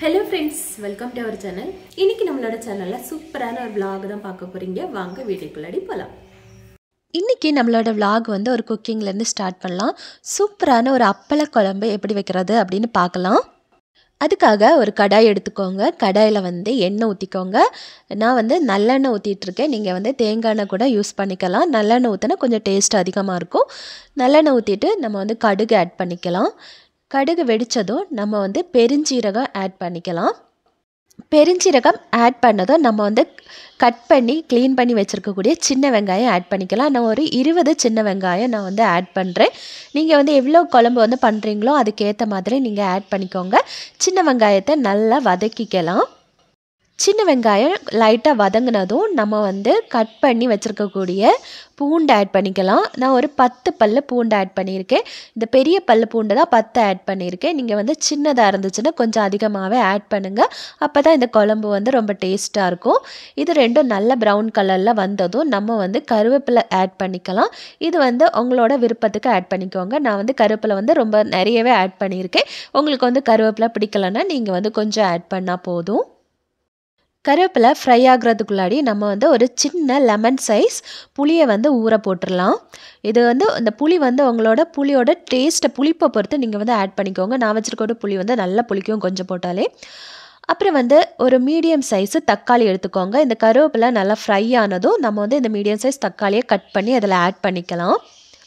hello friends welcome to our channel இன்னைக்கு நம்மளோட சேனலில் சூப்பரான ஒரு vlog தான் பார்க்க போகிறீங்க வாங்க வீடியோக்குள்ளாடி போகலாம் இன்றைக்கி நம்மளோட vlog வந்து ஒரு குக்கிங்லேருந்து ஸ்டார்ட் பண்ணலாம் சூப்பரான ஒரு அப்பள குழம்பு எப்படி வைக்கிறது அப்படின்னு பார்க்கலாம் அதுக்காக ஒரு கடாய் எடுத்துக்கோங்க கடாயில் வந்து எண்ணெய் ஊற்றிக்கோங்க நான் வந்து நல்லெண்ணெய் ஊற்றிட்டு இருக்கேன் நீங்கள் வந்து தேங்காய் எண்ணெய் கூட யூஸ் பண்ணிக்கலாம் நல்லெண்ணெய் ஊற்றினா கொஞ்சம் டேஸ்ட் அதிகமாக இருக்கும் நல்லெண்ணெய் ஊற்றிட்டு நம்ம வந்து கடுகு ஆட் பண்ணிக்கலாம் கடுகு வெடித்ததும் நம்ம வந்து பெருஞ்சீரகம் ஆட் பண்ணிக்கலாம் பெருஞ்சீரகம் ஆட் பண்ணதும் நம்ம வந்து கட் பண்ணி க்ளீன் பண்ணி வச்சுருக்கக்கூடிய சின்ன வெங்காயம் ஆட் பண்ணிக்கலாம் நான் ஒரு இருபது சின்ன வெங்காயம் நான் வந்து ஆட் பண்ணுறேன் நீங்கள் வந்து எவ்வளோ குழம்பு வந்து பண்ணுறீங்களோ அதுக்கேற்ற மாதிரி நீங்கள் ஆட் பண்ணிக்கோங்க சின்ன வெங்காயத்தை நல்லா வதக்கிக்கலாம் சின்ன வெங்காயம் லைட்டாக வதங்கினதும் நம்ம வந்து கட் பண்ணி வச்சுருக்கக்கூடிய பூண்டு ஆட் பண்ணிக்கலாம் நான் ஒரு பத்து பல்லு பூண்டு ஆட் பண்ணியிருக்கேன் இந்த பெரிய பல்லு பூண்டு தான் பத்து ஆட் பண்ணியிருக்கேன் நீங்கள் வந்து சின்னதாக இருந்துச்சுன்னா கொஞ்சம் அதிகமாகவே ஆட் பண்ணுங்கள் அப்போ தான் இந்த குழம்பு வந்து ரொம்ப டேஸ்ட்டாக இருக்கும் இது ரெண்டும் நல்ல ப்ரௌன் கலரில் வந்ததும் நம்ம வந்து கருவேப்பிலை ஆட் பண்ணிக்கலாம் இது வந்து உங்களோட விருப்பத்துக்கு ஆட் பண்ணிக்கோங்க நான் வந்து கருவேப்பிலை வந்து ரொம்ப நிறையவே ஆட் பண்ணியிருக்கேன் உங்களுக்கு வந்து கருவேப்பிலை பிடிக்கலன்னா நீங்கள் வந்து கொஞ்சம் ஆட் பண்ணால் போதும் கருவேப்பிலை ஃப்ரை ஆகுறதுக்குள்ளாடி நம்ம வந்து ஒரு சின்ன லெமன் சைஸ் புளியை வந்து ஊற போட்டுடலாம் இது வந்து இந்த புளி வந்து உங்களோட புளியோட டேஸ்ட்டை புளிப்பை பொறுத்து நீங்கள் வந்து ஆட் பண்ணிக்கோங்க நான் வச்சுருக்கோட புளி வந்து நல்லா புளிக்கும் கொஞ்சம் போட்டாலே அப்புறம் வந்து ஒரு மீடியம் சைஸு தக்காளி எடுத்துக்கோங்க இந்த கருவேப்பிலை நல்லா ஃப்ரை ஆனதும் நம்ம வந்து இந்த மீடியம் சைஸ் தக்காளியை கட் பண்ணி அதில் ஆட் பண்ணிக்கலாம்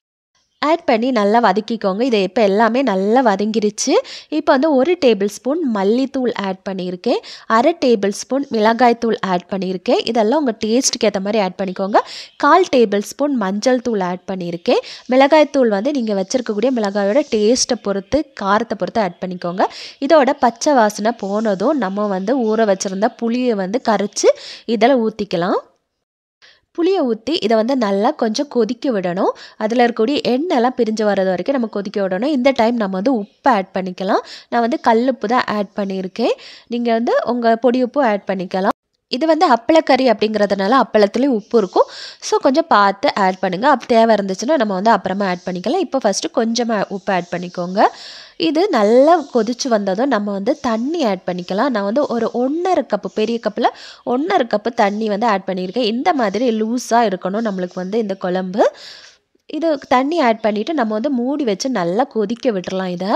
ஆட் பண்ணி நல்லா வதக்கிக்கோங்க இதை இப்போ எல்லாமே நல்லா வதங்கிருச்சு இப்போ வந்து ஒரு டேபிள் ஸ்பூன் மல்லித்தூள் ஆட் பண்ணியிருக்கேன் அரை டேபிள் ஸ்பூன் மிளகாய்த்தூள் ஆட் பண்ணியிருக்கேன் இதெல்லாம் உங்கள் டேஸ்ட்டுக்கு ஏற்ற மாதிரி ஆட் பண்ணிக்கோங்க கால் டேபிள் ஸ்பூன் மஞ்சள் தூள் ஆட் பண்ணியிருக்கேன் மிளகாய்த்தூள் வந்து நீங்கள் வச்சுருக்கக்கூடிய மிளகாயோட டேஸ்ட்டை பொறுத்து காரத்தை பொறுத்து ஆட் பண்ணிக்கோங்க இதோட பச்சை வாசனை போனதும் நம்ம வந்து ஊற வச்சுருந்த புளியை வந்து கரைச்சி இதில் ஊற்றிக்கலாம் புளியை ஊற்றி இதை வந்து நல்லா கொஞ்சம் கொதிக்க விடணும் அதில் இருக்கக்கூடிய எண்ணெய்லாம் பிரிஞ்சு வர்றது வரைக்கும் நம்ம கொதிக்க விடணும் இந்த டைம் நம்ம வந்து உப்பு ஆட் பண்ணிக்கலாம் நான் வந்து கல்லுப்பு தான் ஆட் பண்ணியிருக்கேன் நீங்கள் வந்து உங்கள் பொடி உப்பு ஆட் பண்ணிக்கலாம் இது வந்து அப்பளக்கறி அப்படிங்கிறதுனால அப்பளத்துலேயும் உப்பு இருக்கும் ஸோ கொஞ்சம் பார்த்து ஆட் பண்ணுங்கள் அப்படி தேவை இருந்துச்சுன்னா நம்ம வந்து அப்புறமா ஆட் பண்ணிக்கலாம் இப்போ ஃபஸ்ட்டு கொஞ்சமாக உப்பு ஆட் பண்ணிக்கோங்க இது நல்லா கொதிச்சு வந்ததும் நம்ம வந்து தண்ணி ஆட் பண்ணிக்கலாம் நான் வந்து ஒரு ஒன்றரை கப்பு பெரிய கப்பில் ஒன்றரை கப்பு தண்ணி வந்து ஆட் பண்ணியிருக்கேன் இந்த மாதிரி லூஸாக இருக்கணும் நம்மளுக்கு வந்து இந்த குழம்பு இது தண்ணி ஆட் பண்ணிவிட்டு நம்ம வந்து மூடி வச்சு நல்லா கொதிக்க விட்டுறலாம் இதை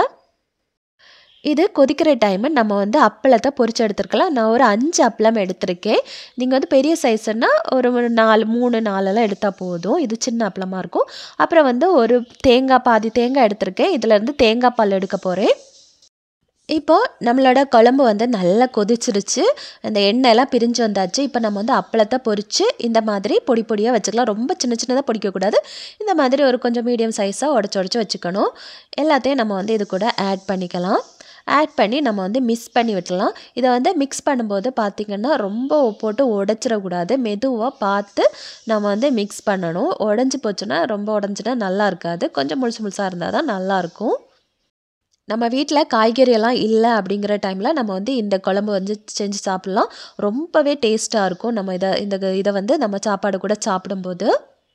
இது கொதிக்கிற டைமு நம்ம வந்து அப்பளத்தை பொரிச்சு எடுத்துருக்கலாம் நான் ஒரு அஞ்சு அப்பளம் எடுத்திருக்கேன் நீங்கள் வந்து பெரிய சைஸ்னா ஒரு நாலு மூணு நாலெல்லாம் எடுத்தால் போதும் இது சின்ன அப்பளமாக இருக்கும் அப்புறம் வந்து ஒரு தேங்காய் பாதி தேங்காய் எடுத்திருக்கேன் இதிலேருந்து தேங்காய் பால் எடுக்க போகிறேன் இப்போது நம்மளோட குழம்பு வந்து நல்லா கொதிச்சிருச்சு அந்த எண்ணெயெல்லாம் பிரிஞ்சு வந்தாச்சு இப்போ நம்ம வந்து அப்பளத்தை பொரித்து இந்த மாதிரி பொடி பொடியாக வச்சுக்கலாம் ரொம்ப சின்ன சின்னதாக பொடிக்கக்கூடாது இந்த மாதிரி ஒரு கொஞ்சம் மீடியம் சைஸாக உடச்சி உடச்சி வச்சுக்கணும் எல்லாத்தையும் நம்ம வந்து இது கூட ஆட் பண்ணிக்கலாம் ஆட் பண்ணி நம்ம வந்து மிக்ஸ் பண்ணி விட்டுலாம் இதை வந்து மிக்ஸ் பண்ணும்போது பார்த்திங்கன்னா ரொம்ப போட்டு உடச்சிடக்கூடாது மெதுவாக பார்த்து நம்ம வந்து மிக்ஸ் பண்ணணும் உடஞ்சி போச்சுன்னா ரொம்ப உடஞ்சினா நல்லா இருக்காது கொஞ்சம் முழுசு முழுசாக இருந்தால் தான் நல்லாயிருக்கும் நம்ம வீட்டில் காய்கறியெல்லாம் இல்லை அப்படிங்கிற டைமில் நம்ம வந்து இந்த குழம்பு வந்து செஞ்சு சாப்பிட்லாம் ரொம்பவே டேஸ்ட்டாக இருக்கும் நம்ம இதை இந்த இதை வந்து நம்ம சாப்பாடு கூட சாப்பிடும்போது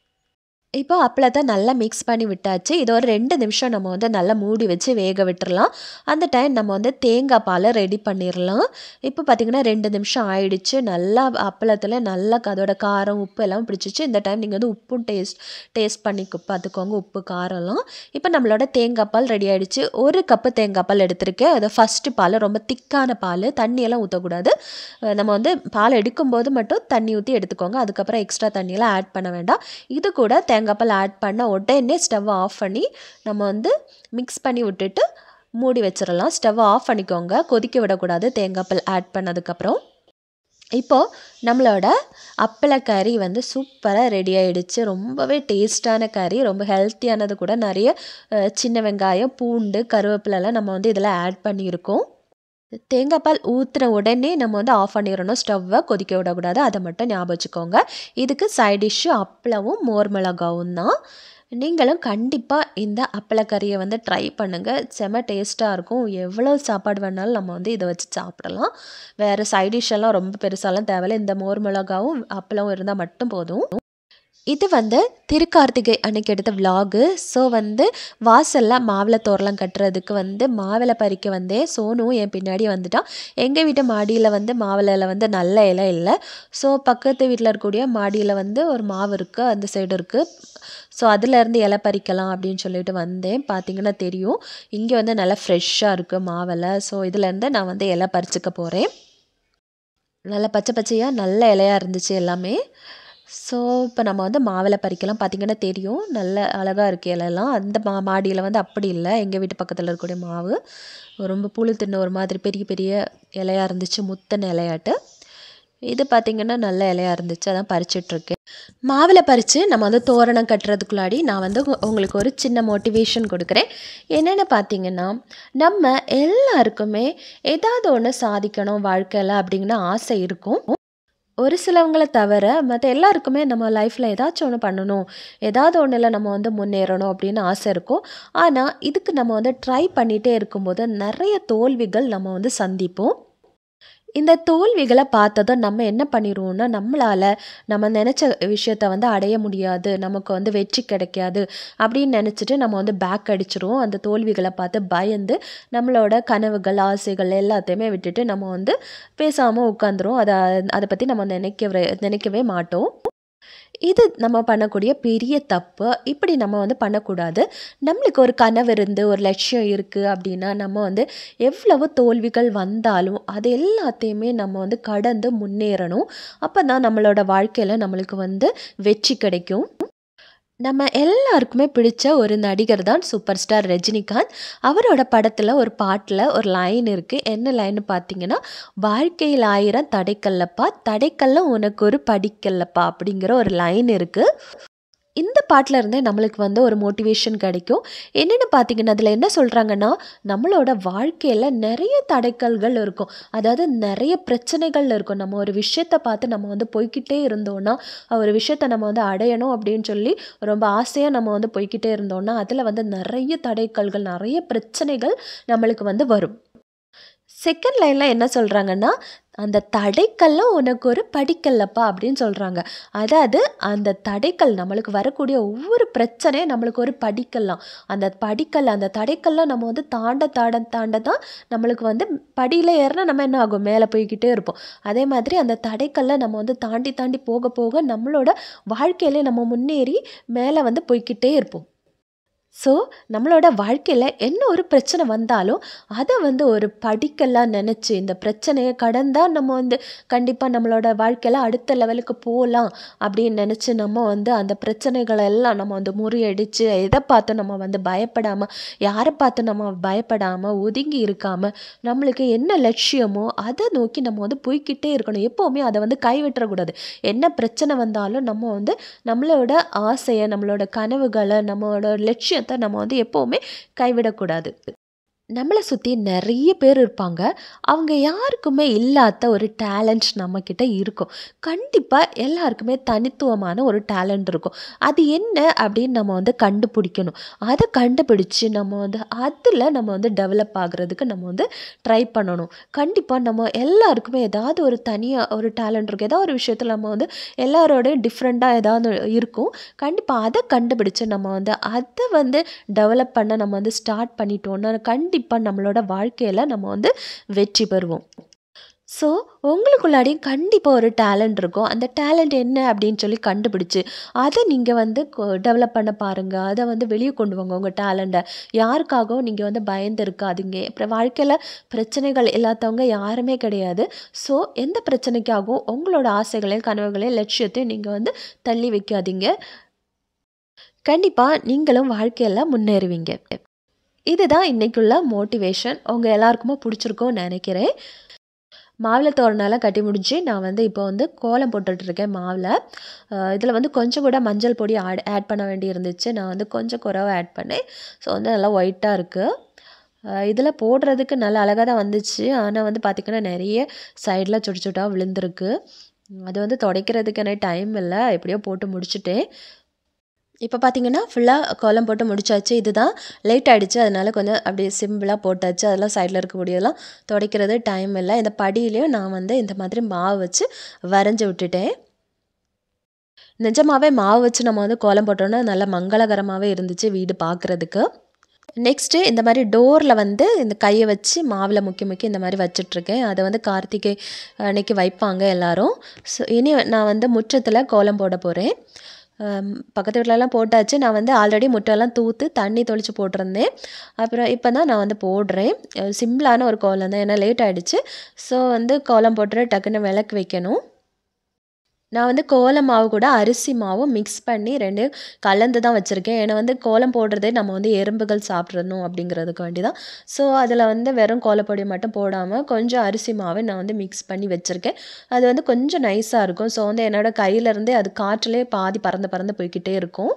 இப்போ அப்பளத்தை நல்லா மிக்ஸ் பண்ணி விட்டாச்சு இது ஒரு ரெண்டு நிமிஷம் நம்ம வந்து நல்லா மூடி வச்சு வேக விட்டுறலாம் அந்த டைம் நம்ம வந்து தேங்காய் பாலை ரெடி பண்ணிடலாம் இப்போ பார்த்திங்கன்னா ரெண்டு நிமிஷம் ஆயிடுச்சு நல்லா அப்பளத்தில் நல்லா அதோட காரம் உப்பு எல்லாம் பிடிச்சிச்சு இந்த டைம் நீங்கள் வந்து உப்பும் டேஸ்ட் டேஸ்ட் பண்ணி பார்த்துக்கோங்க உப்பு காரம்லாம் இப்போ நம்மளோட தேங்காய் பால் ரெடி ஆகிடுச்சு ஒரு கப்பு தேங்காய் பால் எடுத்திருக்கேன் அது ஃபஸ்ட்டு பால் ரொம்ப திக்கான பால் தண்ணியெல்லாம் ஊற்றக்கூடாது நம்ம வந்து பால் எடுக்கும்போது மட்டும் தண்ணி ஊற்றி எடுத்துக்கோங்க அதுக்கப்புறம் எக்ஸ்ட்ரா தண்ணியெல்லாம் ஆட் பண்ண வேண்டாம் இது கூட தேங்காய் பால் ஆட் பண்ண உடனே ஸ்டவ் ஆஃப் பண்ணி நம்ம வந்து மிக்ஸ் பண்ணி விட்டுட்டு மூடி வச்சிடலாம் ஸ்டவ் ஆஃப் பண்ணிக்கோங்க கொதிக்க விடக்கூடாது தேங்காய் பால் ஆட் பண்ணதுக்கப்புறம் இப்போது நம்மளோட அப்பள கறி வந்து சூப்பராக ரெடி ஆகிடுச்சு ரொம்பவே டேஸ்டான கறி ரொம்ப ஹெல்த்தியானது கூட நிறைய சின்ன வெங்காயம் பூண்டு கருவேப்பிலெல்லாம் நம்ம வந்து இதில் ஆட் பண்ணியிருக்கோம் தேங்காய் பால் ஊற்றுன உடனே நம்ம வந்து ஆஃப் பண்ணிடணும் ஸ்டவ்வை கொதிக்க விடக்கூடாது அதை மட்டும் ஞாபகம் வச்சுக்கோங்க இதுக்கு சைட் டிஷ்ஷு அப்பளமும் மோர் மிளகாவும் தான் நீங்களும் கண்டிப்பாக இந்த அப்பளக்கறியை வந்து ட்ரை பண்ணுங்கள் செம டேஸ்ட்டாக இருக்கும் எவ்வளோ சாப்பாடு வேணாலும் நம்ம வந்து இதை வச்சு சாப்பிடலாம் வேறு சைட் டிஷ் எல்லாம் ரொம்ப பெருசாலாம் தேவையில்ல இந்த மோர் மிளகாவும் அப்பளம் இருந்தால் மட்டும் போதும் இது வந்து திருக்கார்த்திகை அன்னைக்கு எடுத்த விலாகு ஸோ வந்து வாசலில் மாவிளை தோரலாம் கட்டுறதுக்கு வந்து மாவிளை பறிக்க வந்தேன் சோனும் என் பின்னாடி வந்துட்டான் எங்கள் வீட்டு மாடியில் வந்து மாவிளையில் வந்து நல்ல இலை இல்லை ஸோ பக்கத்து வீட்டில் இருக்கக்கூடிய மாடியில் வந்து ஒரு மாவு இருக்குது அந்த சைடு இருக்குது ஸோ அதுலேருந்து இலை பறிக்கலாம் அப்படின்னு சொல்லிட்டு வந்தேன் பார்த்தீங்கன்னா தெரியும் இங்கே வந்து நல்லா ஃப்ரெஷ்ஷாக இருக்குது மாவிளை ஸோ இதுலேருந்து நான் வந்து இலை பறிச்சுக்க போகிறேன் நல்லா பச்சை பச்சையாக நல்ல இலையாக இருந்துச்சு எல்லாமே ஸோ இப்போ நம்ம வந்து மாவிளை பறிக்கலாம் பார்த்திங்கன்னா தெரியும் நல்ல அழகாக இருக்குது இலையெல்லாம் அந்த மா மாடியில் வந்து அப்படி இல்லை எங்கள் வீட்டு பக்கத்தில் இருக்கக்கூடிய மாவு ரொம்ப புழு தின்ன ஒரு மாதிரி பெரிய பெரிய இலையாக இருந்துச்சு முத்தன இலையாட்டு இது பார்த்திங்கன்னா நல்ல இலையாக இருந்துச்சு அதான் பறிச்சிட்ருக்கேன் மாவில் பறித்து நம்ம வந்து தோரணம் கட்டுறதுக்குள்ளாடி நான் வந்து உங்க- உங்களுக்கு ஒரு சின்ன மோட்டிவேஷன் கொடுக்குறேன் என்னென்னு பார்த்தீங்கன்னா நம்ம எல்லாருக்குமே ஏதாவது ஒன்று சாதிக்கணும் வாழ்க்கையில் அப்படிங்கிற ஆசை இருக்கும் ஒரு சிலவங்களை தவிர மற்ற எல்லாருக்குமே நம்ம லைஃப்பில் ஏதாச்சும் ஒன்று பண்ணணும் ஏதாவது ஒன்றில் நம்ம வந்து முன்னேறணும் அப்படின்னு ஆசை இருக்கும் ஆனால் இதுக்கு நம்ம வந்து ட்ரை பண்ணிகிட்டே இருக்கும்போது நிறைய தோல்விகள் நம்ம வந்து சந்திப்போம் இந்த தோல்விகளை பார்த்ததும் நம்ம என்ன பண்ணிடுவோம்னா நம்மளால் நம்ம நினச்ச விஷயத்த வந்து அடைய முடியாது நமக்கு வந்து வெற்றி கிடைக்காது அப்படின்னு நினச்சிட்டு நம்ம வந்து பேக் அடிச்சிருவோம் அந்த தோல்விகளை பார்த்து பயந்து நம்மளோட கனவுகள் ஆசைகள் எல்லாத்தையுமே விட்டுட்டு நம்ம வந்து பேசாமல் உட்காந்துரும் அதை அதை பற்றி நம்ம நினைக்கவே நினைக்கவே மாட்டோம் இது நம்ம பண்ணக்கூடிய பெரிய தப்பு இப்படி நம்ம வந்து பண்ணக்கூடாது நம்மளுக்கு ஒரு கனவு இருந்து ஒரு லட்சியம் இருக்குது அப்படின்னா நம்ம வந்து எவ்வளவு தோல்விகள் வந்தாலும் அது எல்லாத்தையுமே நம்ம வந்து கடந்து முன்னேறணும் அப்போ தான் நம்மளோட வாழ்க்கையில் நம்மளுக்கு வந்து வெற்றி கிடைக்கும் நம்ம எல்லாருக்குமே பிடிச்ச ஒரு நடிகர் தான் சூப்பர் ஸ்டார் ரஜினிகாந்த் அவரோட படத்தில் ஒரு பாட்டில் ஒரு லைன் இருக்குது என்ன லைன் பார்த்தீங்கன்னா வாழ்க்கையில் ஆயிரம் தடைக்கல்லப்பா தடைக்கல்ல உனக்கு ஒரு படிக்கல்லப்பா அப்படிங்கிற ஒரு லைன் இருக்குது இந்த பாட்டில் இருந்தே நம்மளுக்கு வந்து ஒரு மோட்டிவேஷன் கிடைக்கும் என்னென்னு பார்த்தீங்கன்னா அதில் என்ன சொல்கிறாங்கன்னா நம்மளோட வாழ்க்கையில் நிறைய தடைக்கல்கள் இருக்கும் அதாவது நிறைய பிரச்சனைகள் இருக்கும் நம்ம ஒரு விஷயத்தை பார்த்து நம்ம வந்து போய்க்கிட்டே இருந்தோம்னா ஒரு விஷயத்தை நம்ம வந்து அடையணும் அப்படின்னு சொல்லி ரொம்ப ஆசையாக நம்ம வந்து போய்க்கிட்டே இருந்தோம்னா அதில் வந்து நிறைய தடைக்கல்கள் நிறைய பிரச்சனைகள் நம்மளுக்கு வந்து வரும் செகண்ட் லைனில் என்ன சொல்கிறாங்கன்னா அந்த தடைக்கல்ல உனக்கு ஒரு படிக்கல்லப்பா அப்படின்னு சொல்கிறாங்க அதாவது அந்த தடைக்கல் நம்மளுக்கு வரக்கூடிய ஒவ்வொரு பிரச்சனையும் நம்மளுக்கு ஒரு படிக்கலாம் அந்த படிக்கல் அந்த தடைக்கல்ல நம்ம வந்து தாண்ட தாண்ட தாண்ட தான் நம்மளுக்கு வந்து படியில் ஏறினா நம்ம என்ன ஆகும் மேலே போய்கிட்டே இருப்போம் அதே மாதிரி அந்த தடைக்கல்ல நம்ம வந்து தாண்டி தாண்டி போக போக நம்மளோட வாழ்க்கையில நம்ம முன்னேறி மேலே வந்து போய்க்கிட்டே இருப்போம் ஸோ நம்மளோட வாழ்க்கையில் என்ன ஒரு பிரச்சனை வந்தாலும் அதை வந்து ஒரு படிக்கெல்லாம் நினச்சி இந்த பிரச்சனையை கடந்தால் நம்ம வந்து கண்டிப்பாக நம்மளோட வாழ்க்கையில் அடுத்த லெவலுக்கு போகலாம் அப்படின்னு நினச்சி நம்ம வந்து அந்த பிரச்சனைகளை எல்லாம் நம்ம வந்து முறியடித்து எதை பார்த்து நம்ம வந்து பயப்படாமல் யாரை பார்த்து நம்ம பயப்படாமல் ஒதுங்கி இருக்காமல் நம்மளுக்கு என்ன லட்சியமோ அதை நோக்கி நம்ம வந்து போய்க்கிட்டே இருக்கணும் எப்போவுமே அதை வந்து கைவிட்டுறக்கூடாது என்ன பிரச்சனை வந்தாலும் நம்ம வந்து நம்மளோட ஆசையை நம்மளோட கனவுகளை நம்மளோட லட்சியத்தை நம்ம வந்து எப்போவுமே கைவிடக்கூடாது நம்மளை சுற்றி நிறைய பேர் இருப்பாங்க அவங்க யாருக்குமே இல்லாத ஒரு டேலண்ட் நம்மக்கிட்ட இருக்கும் கண்டிப்பாக எல்லாருக்குமே தனித்துவமான ஒரு டேலண்ட் இருக்கும் அது என்ன அப்படின்னு நம்ம வந்து கண்டுபிடிக்கணும் அதை கண்டுபிடிச்சு நம்ம வந்து அதில் நம்ம வந்து டெவலப் ஆகுறதுக்கு நம்ம வந்து ட்ரை பண்ணணும் கண்டிப்பாக நம்ம எல்லாருக்குமே ஏதாவது ஒரு தனியாக ஒரு டேலண்ட் இருக்கும் ஏதாவது ஒரு விஷயத்தில் நம்ம வந்து எல்லாரோடையும் டிஃப்ரெண்ட்டாக ஏதாவது இருக்கும் கண்டிப்பாக அதை கண்டுபிடிச்சு நம்ம வந்து அதை வந்து டெவலப் பண்ண நம்ம வந்து ஸ்டார்ட் பண்ணிட்டோம்னா கண்டிப்பாக நம்மளோட வாழ்க்கையில் நம்ம வந்து வெற்றி பெறுவோம் ஸோ உங்களுக்குள்ளாடியும் கண்டிப்பாக ஒரு டேலண்ட் இருக்கும் அந்த டேலண்ட் என்ன அப்படின்னு சொல்லி கண்டுபிடிச்சு அதை நீங்கள் வந்து டெவலப் பண்ண பாருங்கள் அதை வந்து வெளியே கொண்டு வாங்க உங்கள் டேலண்ட்டை யாருக்காகவும் நீங்கள் வந்து பயந்து இருக்காதீங்க அப்புறம் வாழ்க்கையில் பிரச்சனைகள் இல்லாதவங்க யாருமே கிடையாது ஸோ எந்த பிரச்சனைக்காகவும் உங்களோட ஆசைகளையும் கனவுகளையும் லட்சியத்தையும் நீங்கள் வந்து தள்ளி வைக்காதீங்க கண்டிப்பாக நீங்களும் வாழ்க்கையில் முன்னேறுவீங்க இதுதான் இன்றைக்குள்ள மோட்டிவேஷன் உங்கள் எல்லாருக்குமே பிடிச்சிருக்கும்னு நினைக்கிறேன் மாவில் தோரணெல்லாம் கட்டி முடிஞ்சு நான் வந்து இப்போ வந்து கோலம் போட்டுட்ருக்கேன் மாவில் இதில் வந்து கொஞ்சம் கூட மஞ்சள் பொடி ஆட் ஆட் பண்ண வேண்டி இருந்துச்சு நான் வந்து கொஞ்சம் குறவாக ஆட் பண்ணேன் ஸோ வந்து நல்லா ஒயிட்டாக இருக்குது இதில் போடுறதுக்கு நல்லா அழகாக தான் வந்துச்சு ஆனால் வந்து பார்த்திங்கன்னா நிறைய சைடில் சுட்டு சுட்டாக விழுந்திருக்கு அது வந்து துடைக்கிறதுக்கான டைம் இல்லை எப்படியோ போட்டு முடிச்சுட்டேன் இப்போ பார்த்தீங்கன்னா ஃபுல்லாக கோலம் போட்டு முடிச்சாச்சு இதுதான் லேட் ஆகிடுச்சு அதனால கொஞ்சம் அப்படியே சிம்பிளாக போட்டாச்சு அதெல்லாம் சைடில் இருக்கக்கூடியதெல்லாம் துடைக்கிறது டைம் இல்லை இந்த படியிலையும் நான் வந்து இந்த மாதிரி மாவு வச்சு வரைஞ்சி விட்டுட்டேன் நிஜமாகவே மாவு வச்சு நம்ம வந்து கோலம் போட்டோன்னா நல்லா மங்களகரமாகவே இருந்துச்சு வீடு பார்க்குறதுக்கு நெக்ஸ்ட்டு இந்த மாதிரி டோரில் வந்து இந்த கையை வச்சு மாவில் முக்கி முக்கி இந்த மாதிரி வச்சிட்ருக்கேன் அதை வந்து கார்த்திகை அன்னைக்கு வைப்பாங்க எல்லாரும் ஸோ இனி நான் வந்து முற்றத்தில் கோலம் போட போகிறேன் பக்கத்து வீட்டிலலாம் போட்டாச்சு நான் வந்து ஆல்ரெடி முட்டையெல்லாம் தூத்து தண்ணி தொளிச்சு போட்டிருந்தேன் அப்புறம் இப்போ தான் நான் வந்து போடுறேன் சிம்பிளான ஒரு கோலம் தான் ஏன்னா லேட் ஆகிடுச்சு ஸோ வந்து கோலம் போட்டுற டக்குன்னு விளக்கு வைக்கணும் நான் வந்து கோலம் மாவு கூட அரிசி மாவும் மிக்ஸ் பண்ணி ரெண்டு கலந்து தான் வச்சுருக்கேன் ஏன்னா வந்து கோலம் போடுறதே நம்ம வந்து எறும்புகள் சாப்பிட்றணும் அப்படிங்கிறதுக்கு வேண்டி தான் ஸோ அதில் வந்து வெறும் கோலப்பொடி மட்டும் போடாமல் கொஞ்சம் அரிசி மாவை நான் வந்து மிக்ஸ் பண்ணி வச்சுருக்கேன் அது வந்து கொஞ்சம் நைஸாக இருக்கும் ஸோ வந்து என்னோடய கையிலேருந்தே அது காற்றுலேயே பாதி பறந்து பறந்து போய்கிட்டே இருக்கும்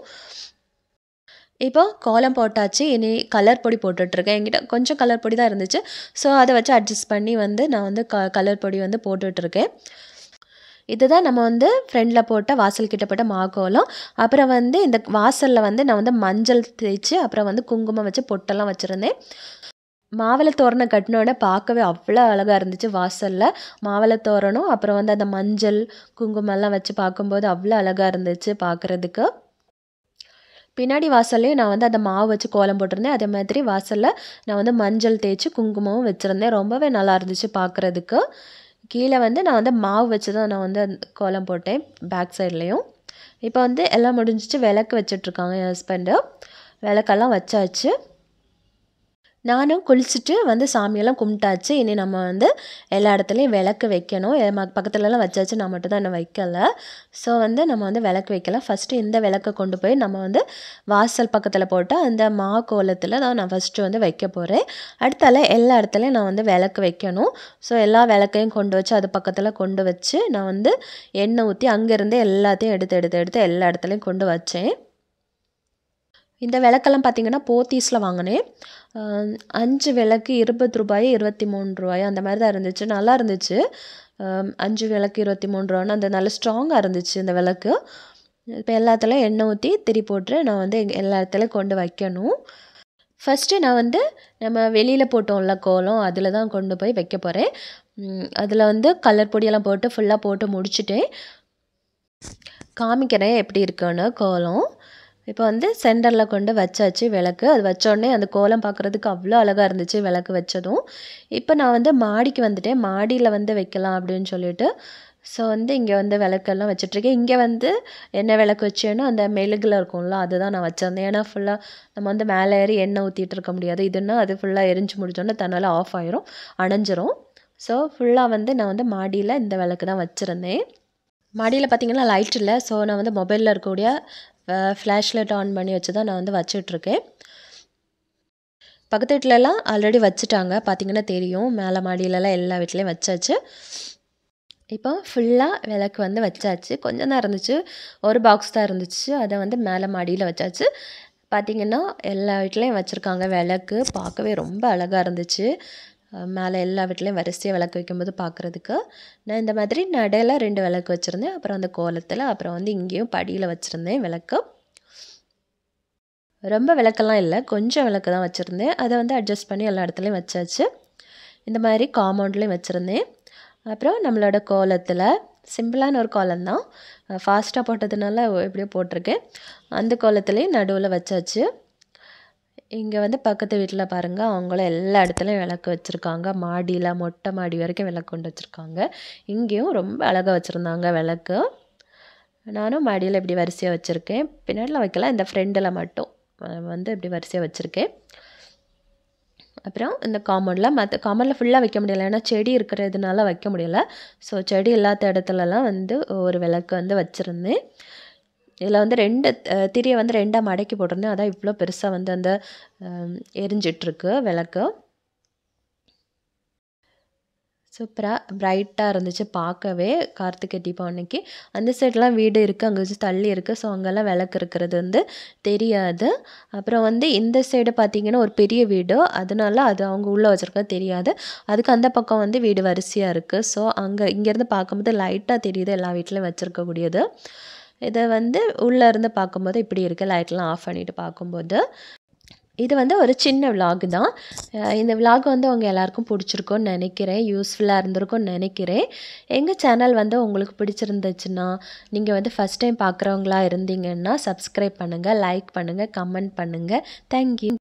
இப்போ கோலம் போட்டாச்சு இனி கலர் பொடி போட்டுட்ருக்கேன் என்கிட்ட கொஞ்சம் கலர் பொடி தான் இருந்துச்சு ஸோ அதை வச்சு அட்ஜஸ்ட் பண்ணி வந்து நான் வந்து க கலர் பொடி வந்து போட்டுட்ருக்கேன் இதுதான் நம்ம வந்து ஃப்ரெண்டில் போட்ட வாசல் கிட்ட போட்ட மாக்கோலம் அப்புறம் வந்து இந்த வாசலில் வந்து நான் வந்து மஞ்சள் தேய்ச்சி அப்புறம் வந்து குங்குமம் வச்சு பொட்டெல்லாம் வச்சுருந்தேன் மாவளை தோரணை கட்டினோட பார்க்கவே அவ்வளோ அழகாக இருந்துச்சு வாசலில் மாவளை தோரணம் அப்புறம் வந்து அந்த மஞ்சள் குங்குமம்லாம் வச்சு பார்க்கும்போது அவ்வளோ அழகாக இருந்துச்சு பார்க்குறதுக்கு பின்னாடி வாசல்லையும் நான் வந்து அந்த மாவு வச்சு கோலம் போட்டிருந்தேன் அதே மாதிரி வாசலில் நான் வந்து மஞ்சள் தேய்ச்சி குங்குமமும் வச்சுருந்தேன் ரொம்பவே நல்லா இருந்துச்சு பார்க்குறதுக்கு கீழே வந்து நான் வந்து மாவு வச்சு தான் நான் வந்து கோலம் போட்டேன் பேக் சைட்லேயும் இப்போ வந்து எல்லாம் முடிஞ்சிச்சு விளக்கு வச்சிட்ருக்காங்க என் ஹஸ்பண்டு விளக்கெல்லாம் வச்சாச்சு நானும் குளிச்சுட்டு வந்து சாமியெல்லாம் கும்பிட்டாச்சு இனி நம்ம வந்து எல்லா இடத்துலையும் விளக்கு வைக்கணும் எ- ம- பக்கத்துலலாம் வச்சாச்சு நான் மட்டும் தான் இன்னும் வைக்கல ஸோ வந்து நம்ம வந்து விளக்கு வைக்கலாம் ஃபஸ்ட்டு இந்த விளக்கை கொண்டு போய் நம்ம வந்து வாசல் பக்கத்தில் போட்டு அந்த மா கோலத்தில் தான் நான் ஃபஸ்ட்டு வந்து வைக்க போகிறேன் அடுத்தால எல்லா இடத்துலையும் நான் வந்து விளக்கு வைக்கணும் ஸோ எல்லா விளக்கையும் கொண்டு வச்சு அது பக்கத்தில் கொண்டு வச்சு நான் வந்து எண்ணெய் ஊற்றி அங்கேருந்து எல்லாத்தையும் எடுத்து எடுத்து எடுத்து எல்லா இடத்துலையும் கொண்டு வச்சேன் இந்த விளக்கெல்லாம் பார்த்தீங்கன்னா போத்தீஸில் வாங்கினேன் ஆஹ் அஞ்சு விளக்கு இருபது ரூபாய் இருபத்தி மூணு ரூபாய் அந்த மாதிரி தான் இருந்துச்சு நல்லா இருந்துச்சு ஆஹ் அஞ்சு விளக்கு இருபத்தி மூணு ரூபான்னு அந்த நல்ல ஸ்ட்ராங்காக இருந்துச்சு இந்த விளக்கு இப்போ எல்லாத்துலேயும் எண்ணெய் ஊற்றி திரி போட்டு நான் வந்து எங்க- எல்லா இடத்துலையும் கொண்டு வைக்கணும் ஃபஸ்ட்டு நான் வந்து நம்ம வெளியில் போட்டோம்ல கோலம் அதில் தான் கொண்டு போய் வைக்க போகிறேன் அதில் வந்து கலர் பொடியெல்லாம் போட்டு ஃபுல்லாக போட்டு முடிச்சிட்டேன் காமிக்கிறேன் எப்படி இருக்குன்னு கோலம் இப்போ வந்து சென்டரில் கொண்டு வச்சாச்சு விளக்கு அது வச்சோடனே அந்த கோலம் பார்க்குறதுக்கு அவ்வளோ அழகாக இருந்துச்சு விளக்கு வச்சதும் இப்போ நான் வந்து மாடிக்கு வந்துட்டேன் மாடியில் வந்து வைக்கலாம் அப்படின்னு சொல்லிட்டு ஸோ வந்து இங்கே வந்து விளக்கெல்லாம் வச்சிட்ருக்கேன் இங்கே வந்து என்ன விளக்கு வச்சேனோ அந்த மெழுகுல இருக்கும்ல அதுதான் நான் வச்சிருந்தேன் ஏன்னா ஃபுல்லாக நம்ம வந்து மேலே ஏறி எண்ணெய் ஊற்றிட்டு இருக்க முடியாது இதுன்னா அது ஃபுல்லாக எரிஞ்சு முடிச்சோன்னே தன்னால் ஆஃப் ஆயிரும் அணைஞ்சிரும் ஸோ ஃபுல்லாக வந்து நான் வந்து மாடியில் இந்த விளக்கு தான் வச்சுருந்தேன் மாடியில் பார்த்தீங்கன்னா லைட் இல்லை ஸோ நான் வந்து மொபைலில் இருக்கக்கூடிய ஃப்ளாஷ் லைட் ஆன் பண்ணி வச்சு தான் நான் வந்து வச்சிட்ருக்கேன் பக்கத்து வீட்டிலலாம் ஆல்ரெடி வச்சுட்டாங்க பார்த்தீங்கன்னா தெரியும் மேலே மாடியிலலாம் எல்லா வீட்லேயும் வச்சாச்சு இப்போ ஃபுல்லாக விளக்கு வந்து வச்சாச்சு கொஞ்சம் தான் இருந்துச்சு ஒரு பாக்ஸ் தான் இருந்துச்சு அதை வந்து மேலே மாடியில் வச்சாச்சு பார்த்தீங்கன்னா எல்லா வீட்லேயும் வச்சுருக்காங்க விளக்கு பார்க்கவே ரொம்ப அழகாக இருந்துச்சு அஹ் மேலே எல்லா வீட்லேயும் வரிசையாக விளக்கு வைக்கும்போது பார்க்குறதுக்கு நான் இந்த மாதிரி நடையில் ரெண்டு விளக்கு வச்சுருந்தேன் அப்புறம் அந்த கோலத்தில் அப்புறம் வந்து இங்கேயும் படியில் வச்சுருந்தேன் விளக்கு ரொம்ப விளக்கெல்லாம் இல்லை கொஞ்சம் விளக்கு தான் வச்சுருந்தேன் அதை வந்து அட்ஜஸ்ட் பண்ணி எல்லா இடத்துலையும் வச்சாச்சு இந்த மாதிரி காம்பவுண்ட்லேயும் வச்சுருந்தேன் அப்புறம் நம்மளோட கோலத்தில் சிம்பிளான ஒரு கோலம் தான் ஃபாஸ்ட்டாக போட்டதுனால எப்படியோ போட்டிருக்கேன் அந்த கோலத்துலேயும் நடுவில் வச்சாச்சு இங்கே வந்து பக்கத்து வீட்டில் பாருங்கள் அவங்களும் எல்லா இடத்துலையும் விளக்கு வச்சுருக்காங்க மாடியில் மொட்டை மாடி வரைக்கும் விளக்கு கொண்டு வச்சுருக்காங்க இங்கேயும் ரொம்ப அழகாக வச்சுருந்தாங்க விளக்கு நானும் மாடியில் இப்படி வரிசையாக வச்சுருக்கேன் பின்னாடிலாம் வைக்கல இந்த ஃப்ரெண்டில் மட்டும் அஹ் வந்து இப்படி வரிசையாக வச்சுருக்கேன் அப்புறம் இந்த காம்பவுண்டில் மற்ற காம்பவுண்டில் ஃபுல்லாக வைக்க முடியல ஏன்னா செடி இருக்கிறதுனால வைக்க முடியல ஸோ செடி இல்லாத இடத்துலலாம் வந்து ஒரு விளக்கு வந்து வச்சுருந்தேன் இதில் வந்து ரெண்டு அஹ், திரியை வந்து ரெண்டாக மடக்கி போட்டிருந்தேன் அதான் இவ்வளோ பெருசாக வந்து அந்த அஹ், எரிஞ்சிட்ருக்கு விளக்கு சூப்பராக பிரைட்டாக இருந்துச்சு பார்க்கவே கார்த்திகை தீபம் அன்னைக்கு அந்த சைட்லாம் வீடு இருக்குது அங்கே வச்சு தள்ளி இருக்குது ஸோ அங்கெல்லாம் விளக்கு இருக்கிறது வந்து தெரியாது அப்புறம் வந்து இந்த சைடு பார்த்தீங்கன்னா ஒரு பெரிய வீடு அதனால அது அவங்க உள்ளே வச்சுருக்க தெரியாது அதுக்கு அந்த பக்கம் வந்து வீடு வரிசையாக இருக்குது ஸோ அங்கே இங்கேருந்து பார்க்கும்போது லைட்டாக தெரியுது எல்லா வீட்லேயும் வச்சுருக்கக்கூடியது இதை வந்து உள்ளே இருந்து பார்க்கும்போது இப்படி இருக்குது லைட்லாம் ஆஃப் பண்ணிட்டு பார்க்கும்போது இது வந்து ஒரு சின்ன விலாக் தான் அஹ் இந்த விலாக் வந்து உங்கள் எல்லாருக்கும் பிடிச்சிருக்கும்னு நினைக்கிறேன் யூஸ்ஃபுல்லாக இருந்திருக்கும்னு நினைக்கிறேன் எங்கள் சேனல் வந்து உங்களுக்கு பிடிச்சிருந்துச்சுன்னா நீங்கள் வந்து ஃபஸ்ட் டைம் பார்க்குறவங்களா இருந்தீங்கன்னா சப்ஸ்கிரைப் பண்ணுங்கள் லைக் பண்ணுங்கள் கமெண்ட் பண்ணுங்கள் தேங்க்யூ